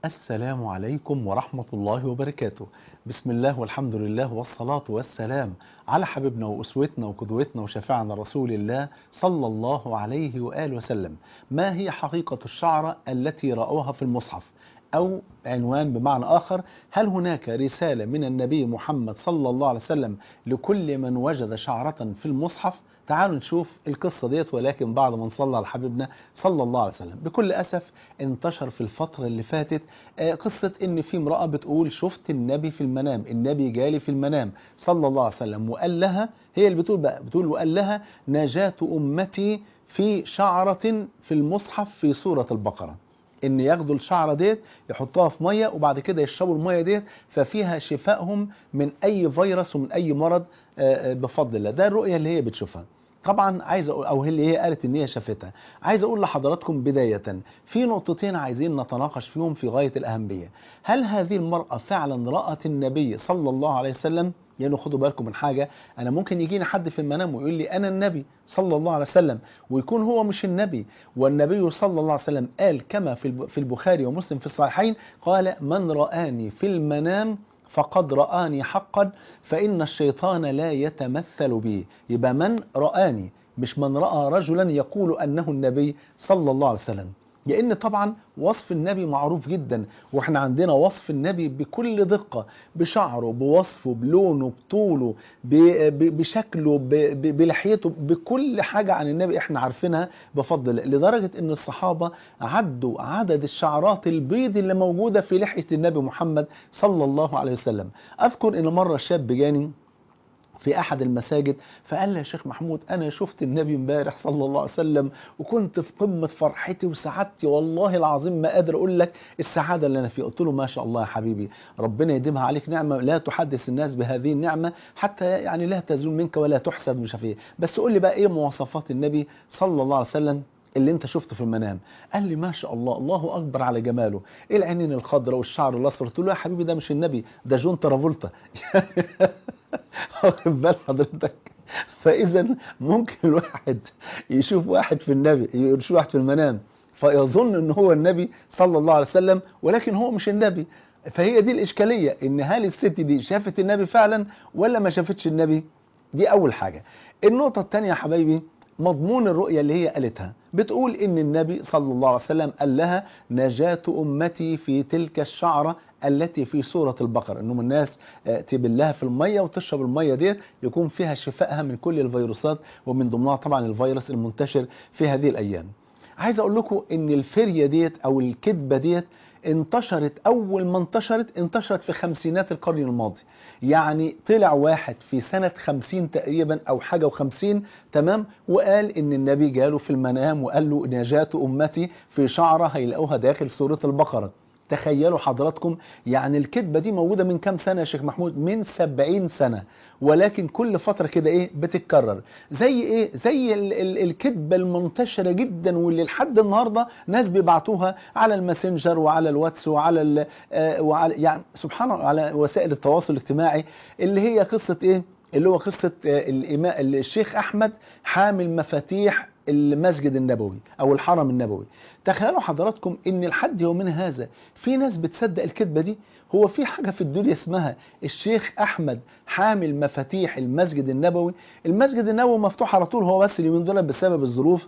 السلام عليكم ورحمة الله وبركاته بسم الله والحمد لله والصلاة والسلام على حبيبنا وأسوتنا وقدوتنا وشفيعنا رسول الله صلى الله عليه وآله وسلم ما هي حقيقة الشعرة التي رأوها في المصحف أو عنوان بمعنى آخر هل هناك رسالة من النبي محمد صلى الله عليه وسلم لكل من وجد شعرة في المصحف تعالوا نشوف القصة ديت ولكن بعد ما نصلى على حبيبنا صلى الله عليه وسلم بكل أسف انتشر في الفترة اللي فاتت قصة ان في امرأة بتقول شفت النبي في المنام النبي جالي في المنام صلى الله عليه وسلم وقال لها هي اللي بتقول بقى بتقول وقال لها نجاة أمتي في شعرة في المصحف في سورة البقرة ان ياخدوا الشعره ديت يحطوها في ميه وبعد كده يشربوا الميه ديت ففيها شفائهم من اي فيروس ومن اي مرض بفضل الله ده الرؤيه اللي هي بتشوفها طبعا عايز اقول او اللي هي قالت ان هي شافتها عايز اقول لحضراتكم بدايه في نقطتين عايزين نتناقش فيهم في غايه الاهميه هل هذه المراه فعلا رات النبي صلى الله عليه وسلم يعني خدوا بالكم من حاجة أنا ممكن يجيني حد في المنام ويقول لي أنا النبي صلى الله عليه وسلم ويكون هو مش النبي والنبي صلى الله عليه وسلم قال كما في البخاري ومسلم في الصحيحين قال من رآني في المنام فقد رآني حقا فإن الشيطان لا يتمثل بي يبقى من رآني مش من رأى رجلا يقول أنه النبي صلى الله عليه وسلم لأن طبعا وصف النبي معروف جدا واحنا عندنا وصف النبي بكل دقة بشعره بوصفه بلونه بطوله بشكله بلحيته بكل حاجة عن النبي احنا عارفينها بفضل لدرجة ان الصحابة عدوا عدد الشعرات البيض اللي موجودة في لحية النبي محمد صلى الله عليه وسلم اذكر ان مرة شاب جاني في احد المساجد فقال لي يا شيخ محمود انا شفت النبي امبارح صلى الله عليه وسلم وكنت في قمه فرحتي وسعادتي والله العظيم ما قادر اقول لك السعاده اللي انا فيها قلت له ما شاء الله يا حبيبي ربنا يديمها عليك نعمه لا تحدث الناس بهذه النعمه حتى يعني لا تزول منك ولا تحسد مش عارف بس قول لي بقى ايه مواصفات النبي صلى الله عليه وسلم اللي انت شفته في المنام قال لي ما شاء الله الله اكبر على جماله ايه العينين الخضراء والشعر الاصفر قلت له يا حبيبي ده مش النبي ده جون ترافولتا واخد بال حضرتك فاذا ممكن الواحد يشوف واحد في النبي يشوف واحد في المنام فيظن ان هو النبي صلى الله عليه وسلم ولكن هو مش النبي فهي دي الاشكاليه ان هل الست دي شافت النبي فعلا ولا ما شافتش النبي دي اول حاجه النقطه الثانيه يا حبايبي مضمون الرؤية اللي هي قالتها بتقول ان النبي صلى الله عليه وسلم قال لها نجاة امتي في تلك الشعرة التي في سورة البقرة انهم الناس تبلها في المية وتشرب المية ديت يكون فيها شفائها من كل الفيروسات ومن ضمنها طبعا الفيروس المنتشر في هذه الايام عايز اقول لكم ان الفرية ديت او الكذبة ديت انتشرت اول ما انتشرت انتشرت في خمسينات القرن الماضي يعني طلع واحد في سنة خمسين تقريبا او حاجة وخمسين تمام وقال ان النبي جاله في المنام وقال له نجاة امتي في شعرة هيلاقوها داخل سورة البقرة تخيلوا حضراتكم يعني الكذبة دي موجودة من كام سنة يا شيخ محمود من سبعين سنة ولكن كل فترة كده ايه بتتكرر زي ايه زي ال ال الكذبة المنتشرة جدا واللي لحد النهاردة ناس بيبعتوها على الماسنجر وعلى الواتس وعلى ال آه وعلى يعني سبحان الله على وسائل التواصل الاجتماعي اللي هي قصة ايه اللي هو قصة آه الإمام الشيخ أحمد حامل مفاتيح المسجد النبوي او الحرم النبوي تخيلوا حضراتكم ان لحد يومنا هذا في ناس بتصدق الكذبه دي هو في حاجه في الدنيا اسمها الشيخ احمد حامل مفاتيح المسجد النبوي المسجد النبوي مفتوح على طول هو بس اليومين دول بسبب الظروف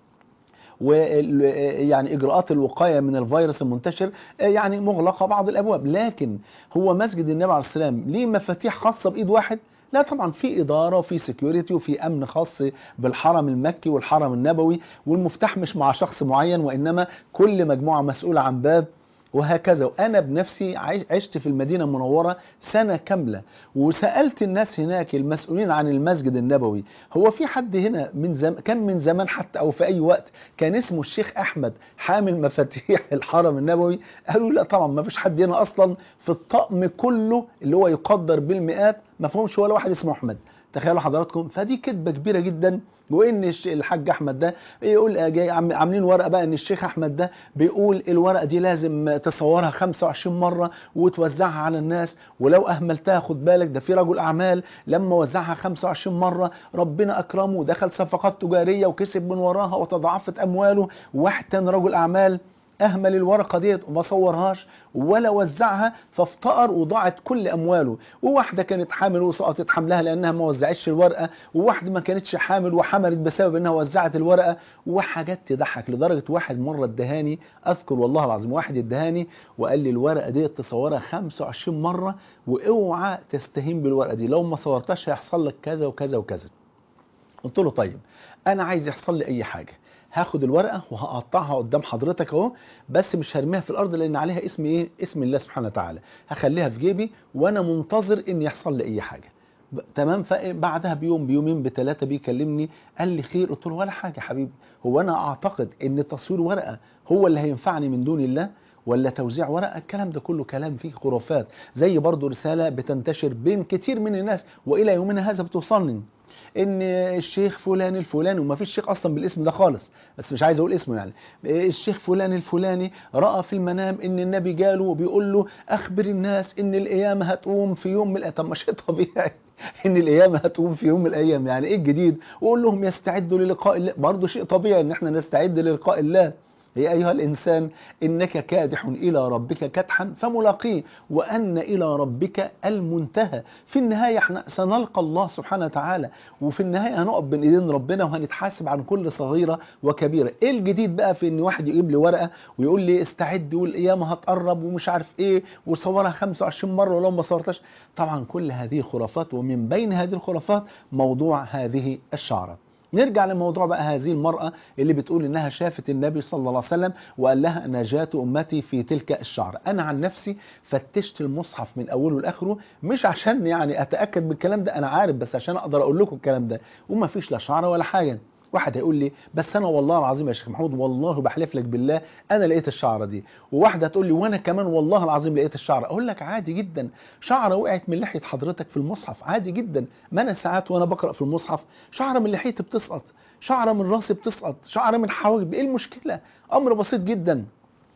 ويعني اجراءات الوقايه من الفيروس المنتشر يعني مغلقه بعض الابواب لكن هو مسجد النبي عليه السلام ليه مفاتيح خاصه بايد واحد لا طبعا في إدارة وفي سكيورتي وفي أمن خاص بالحرم المكي والحرم النبوي والمفتاح مش مع شخص معين وإنما كل مجموعة مسؤولة عن باب وهكذا وأنا بنفسي عشت في المدينة المنورة سنة كاملة وسألت الناس هناك المسؤولين عن المسجد النبوي هو في حد هنا من زم... كان من زمان حتى أو في أي وقت كان اسمه الشيخ أحمد حامل مفاتيح الحرم النبوي قالوا لا طبعا ما فيش حد هنا أصلا في الطقم كله اللي هو يقدر بالمئات ما فهمش ولا واحد اسمه أحمد تخيلوا حضراتكم فدي كذبه كبيره جدا وان الحاج احمد ده يقول جاي عاملين ورقه بقى ان الشيخ احمد ده بيقول الورقه دي لازم تصورها 25 مره وتوزعها على الناس ولو اهملتها خد بالك ده في رجل اعمال لما وزعها 25 مره ربنا اكرمه ودخل صفقات تجاريه وكسب من وراها وتضاعفت امواله واحد تاني رجل اعمال اهمل الورقه ديت وما صورهاش ولا وزعها فافتقر وضاعت كل امواله وواحده كانت حامل وسقطت حملها لانها ما وزعتش الورقه وواحده ما كانتش حامل وحملت بسبب انها وزعت الورقه وحاجات تضحك لدرجه واحد مره ادهاني اذكر والله العظيم واحد ادهاني وقال لي الورقه ديت تصورها 25 مره واوعى تستهين بالورقه دي لو ما صورتهاش هيحصل لك كذا وكذا وكذا قلت له طيب انا عايز يحصل لي اي حاجه هاخد الورقه وهقطعها قدام حضرتك اهو بس مش هرميها في الارض لان عليها اسم ايه اسم الله سبحانه وتعالى هخليها في جيبي وانا منتظر ان يحصل لي اي حاجه ب- تمام فبعدها بيوم بيومين بثلاثه بيكلمني قال لي خير قلت له ولا حاجه يا حبيبي هو انا اعتقد ان تصوير ورقه هو اللي هينفعني من دون الله ولا توزيع ورقه الكلام ده كله كلام فيه خرافات زي برضو رساله بتنتشر بين كتير من الناس والى يومنا هذا بتوصلني ان الشيخ فلان الفلاني وما فيش شيخ اصلا بالاسم ده خالص بس مش عايز اقول اسمه يعني الشيخ فلان الفلاني راى في المنام ان النبي جاله وبيقول له اخبر الناس ان القيامه هتقوم في يوم من الأ- طب ما شيء طبيعي ان القيامه هتقوم في يوم من الايام يعني ايه الجديد وقول لهم يستعدوا للقاء الله برضه شيء طبيعي ان احنا نستعد للقاء الله يا أيها الإنسان إنك كادح إلى ربك كدحا فملاقيه وأن إلى ربك المنتهى في النهاية احنا سنلقى الله سبحانه وتعالى وفي النهاية هنقف بين إيدين ربنا وهنتحاسب عن كل صغيرة وكبيرة إيه الجديد بقى في إن واحد يجيب لي ورقة ويقول لي استعد والقيامة هتقرب ومش عارف إيه وصورها 25 مرة ولو ما صورتش طبعا كل هذه خرافات ومن بين هذه الخرافات موضوع هذه الشعرات نرجع لموضوع بقى هذه المرأة اللي بتقول إنها شافت النبي صلى الله عليه وسلم وقال لها نجاة أمتي في تلك الشعر أنا عن نفسي فتشت المصحف من أوله لآخره مش عشان يعني أتأكد من الكلام ده أنا عارف بس عشان أقدر أقول لكم الكلام ده وما فيش لا شعر ولا حاجة واحد هيقول لي بس انا والله العظيم يا شيخ محمود والله بحلف لك بالله انا لقيت الشعره دي وواحده تقول لي وانا كمان والله العظيم لقيت الشعره اقول لك عادي جدا شعره وقعت من لحيه حضرتك في المصحف عادي جدا ما انا ساعات وانا بقرا في المصحف شعره من لحيتي بتسقط شعره من راسي بتسقط شعره من حواجبي ايه المشكله امر بسيط جدا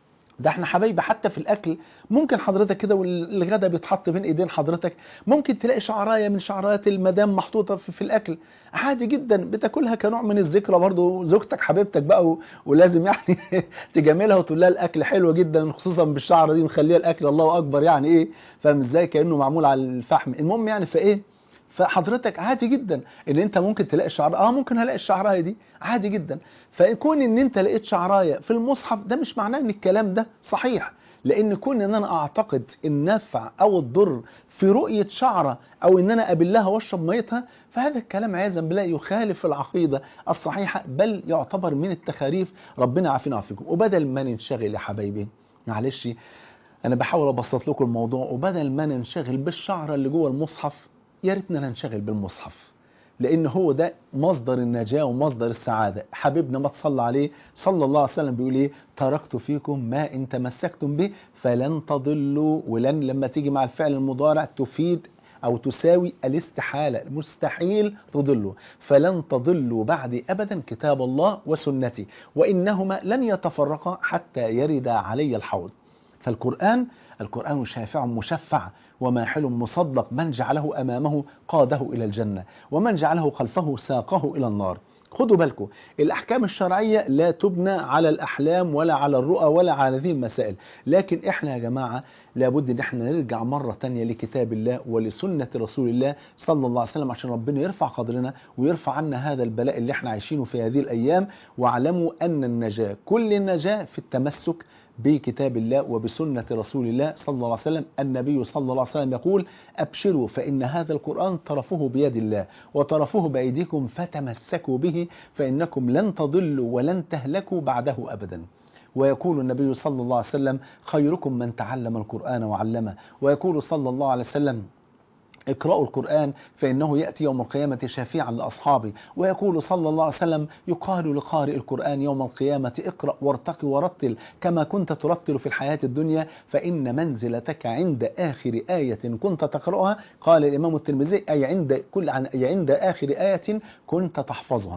ده احنا حبايبي حتى في الاكل ممكن حضرتك كده والغدا بيتحط بين ايدين حضرتك ممكن تلاقي شعرايه من شعرات المدام محطوطه في, في الاكل عادي جدا بتاكلها كنوع من الذكرى برضو زوجتك حبيبتك بقى و... ولازم يعني تجاملها وتقول لها الاكل حلو جدا خصوصا بالشعره دي مخليه الاكل الله اكبر يعني ايه فاهم ازاي كانه معمول على الفحم المهم يعني فايه فحضرتك عادي جدا ان انت ممكن تلاقي الشعر اه ممكن هلاقي الشعرايه دي عادي جدا فكون ان انت لقيت شعرايه في المصحف ده مش معناه ان الكلام ده صحيح لان كون ان انا اعتقد النفع او الضر في رؤيه شعره او ان انا اقابلها واشرب ميتها فهذا الكلام عياذا بالله يخالف العقيده الصحيحه بل يعتبر من التخاريف ربنا عافينا وعافيكم وبدل ما ننشغل يا حبايبي معلش انا بحاول ابسط لكم الموضوع وبدل ما ننشغل بالشعره اللي جوه المصحف يا ريتنا ننشغل بالمصحف لان هو ده مصدر النجاه ومصدر السعاده حبيبنا ما تصلى عليه صلى الله عليه وسلم بيقول ايه تركت فيكم ما ان تمسكتم به فلن تضلوا ولن لما تيجي مع الفعل المضارع تفيد او تساوي الاستحاله مستحيل تضلوا فلن تضلوا بعدي ابدا كتاب الله وسنتي وانهما لن يتفرقا حتى يرد علي الحوض فالقرآن القرآن شافع مشفع وماحل مصدق من جعله أمامه قاده إلى الجنة ومن جعله خلفه ساقه إلى النار خدوا بالكم الأحكام الشرعية لا تبنى على الأحلام ولا على الرؤى ولا على هذه المسائل لكن إحنا يا جماعة لابد ان احنا نرجع مرة تانية لكتاب الله ولسنة رسول الله صلى الله عليه وسلم عشان ربنا يرفع قدرنا ويرفع عنا هذا البلاء اللي احنا عايشينه في هذه الأيام واعلموا أن النجاة كل النجاة في التمسك بكتاب الله وبسنة رسول الله صلى الله عليه وسلم النبي صلى الله عليه وسلم يقول أبشروا فإن هذا القرآن طرفه بيد الله وطرفه بأيديكم فتمسكوا به فإنكم لن تضلوا ولن تهلكوا بعده أبدا ويقول النبي صلى الله عليه وسلم خيركم من تعلم القرآن وعلمه ويقول صلى الله عليه وسلم اقرأوا القرآن فإنه يأتي يوم القيامة شافيعا لأصحابه ويقول صلى الله عليه وسلم يقال لقارئ القرآن يوم القيامة اقرأ وارتقي ورتل كما كنت ترتل في الحياة الدنيا فإن منزلتك عند آخر آية كنت تقرأها قال الإمام الترمذي أي عند كل عن أي عند آخر آية كنت تحفظها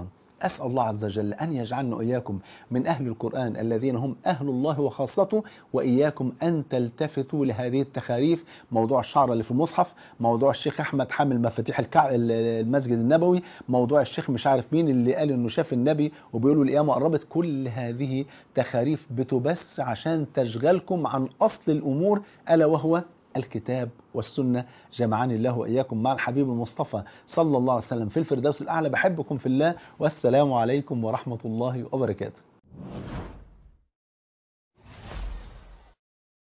أسأل الله عز وجل أن يجعلنا وإياكم من أهل القرآن الذين هم أهل الله وخاصته وإياكم أن تلتفتوا لهذه التخاريف موضوع الشعر اللي في المصحف موضوع الشيخ أحمد حامل مفاتيح الكع... المسجد النبوي موضوع الشيخ مش عارف مين اللي قال إنه شاف النبي وبيقولوا القيامة قربت كل هذه تخاريف بتبث عشان تشغلكم عن أصل الأمور ألا وهو الكتاب والسنة جمعني الله وإياكم مع الحبيب المصطفى صلى الله عليه وسلم في الفردوس الأعلى بحبكم في الله والسلام عليكم ورحمة الله وبركاته